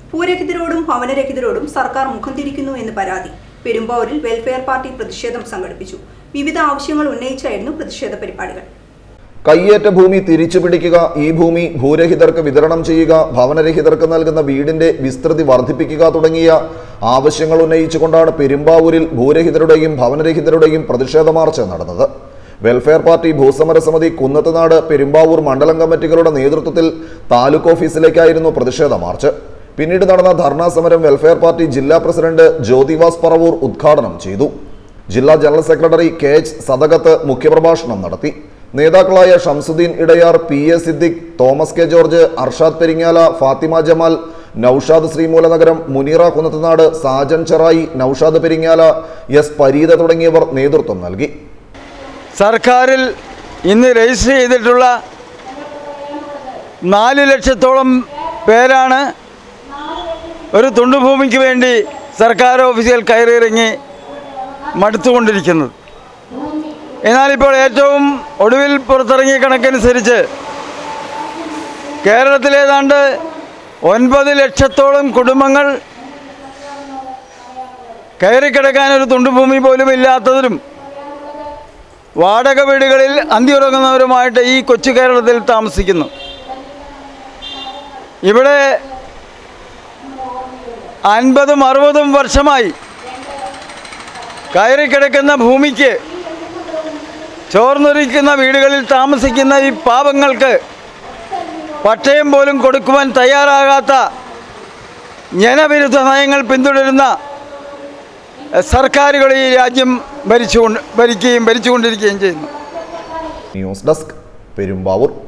ഭൂരഹിതരോടും ഭവനരഹിതരോടും സർക്കാർ മുഖം തിരിക്കുന്നു എന്ന് പരാതി പെരുമ്പാവൂരിൽ വെൽഫെയർ പാർട്ടി പ്രതിഷേധം സംഘടിപ്പിച്ചു വിവിധ ആവശ്യങ്ങൾ ഉന്നയിച്ചായിരുന്നു പ്രതിഷേധ പരിപാടികൾ കയ്യേറ്റ ഭൂമി തിരിച്ചു പിടിക്കുക ഈ ഭൂമി ഭൂരഹിതർക്ക് വിതരണം ചെയ്യുക ഭവനരഹിതർക്ക് നൽകുന്ന വീടിന്റെ വിസ്തൃതി വർദ്ധിപ്പിക്കുക തുടങ്ങിയ ആവശ്യങ്ങൾ ഉന്നയിച്ചുകൊണ്ടാണ് പെരുമ്പാവൂരിൽ ഭൂരഹിതരുടെയും ഭവനരഹിതരുടെയും പ്രതിഷേധ മാർച്ച് നടന്നത് വെൽഫെയർ പാർട്ടി ഭൂസമര സമിതി കുന്നത്തുനാട് പെരുമ്പാവൂർ മണ്ഡലം കമ്മിറ്റികളുടെ നേതൃത്വത്തിൽ താലൂക്ക് ഓഫീസിലേക്കായിരുന്നു പ്രതിഷേധ മാർച്ച് പിന്നീട് നടന്ന ധർണാ സമരം വെൽഫെയർ പാർട്ടി ജില്ലാ പ്രസിഡന്റ് ജ്യോതിവാസ് പറവൂർ ഉദ്ഘാടനം ചെയ്തു ജില്ലാ general secretary K H Sadakath മുഖ്യപ്രഭാഷണം നടത്തി നേതാക്കളായ Shamsuddin Idayar P A Siddique Thomas K George Arshad Peringala Fathima Jamal Naushad Sreemoolanagaram Muneera Kunnathunad Sajan Cherai Naushad Peringala S Pareetha തുടങ്ങിയവർ നേതൃത്വം നൽകി സർക്കാരിൽ ഇന്ന് രജിസ്റ്റർ ചെയ്തിട്ടുള്ള നാല് ലക്ഷത്തോളം പേരാണ് ഒരു തുണ്ടുഭൂമിക്ക് വേണ്ടി സർക്കാർ ഓഫീസിൽ കയറിയിറങ്ങി മടുത്തുകൊണ്ടിരിക്കുന്നത് എന്നാൽ ഇപ്പോൾ ഏറ്റവും ഒടുവിൽ പുറത്തിറങ്ങിയ കണക്കനുസരിച്ച് കേരളത്തിൽ ഏതാണ്ട് ഒൻപത് ലക്ഷത്തോളം കുടുംബങ്ങൾ കയറിക്കിടക്കാൻ ഒരു തുണ്ടുഭൂമി പോലും ഇല്ലാത്തതിലും വാടക വീടുകളിൽ അന്തിയുറങ്ങുന്നവരുമായിട്ട് ഈ കൊച്ചു കേരളത്തിൽ താമസിക്കുന്നു ഇവിടെ അൻപതും അറുപതും വർഷമായി കയറിക്കിടക്കുന്ന ഭൂമിക്ക് ചോർന്നൊരിക്കുന്ന വീടുകളിൽ താമസിക്കുന്ന ഈ പാവങ്ങൾക്ക് പട്ടയം പോലും കൊടുക്കുവാൻ തയ്യാറാകാത്ത ജനവിരുദ്ധ നയങ്ങൾ പിന്തുടരുന്ന സർക്കാരുകൾ ഈ രാജ്യം ഭരിച്ചുകൊണ്ട് ഭരിക്കുകയും ഭരിച്ചുകൊണ്ടിരിക്കുകയും ചെയ്യുന്നു ന്യൂസ് ഡെസ്ക് പെരുമ്പാവൂർ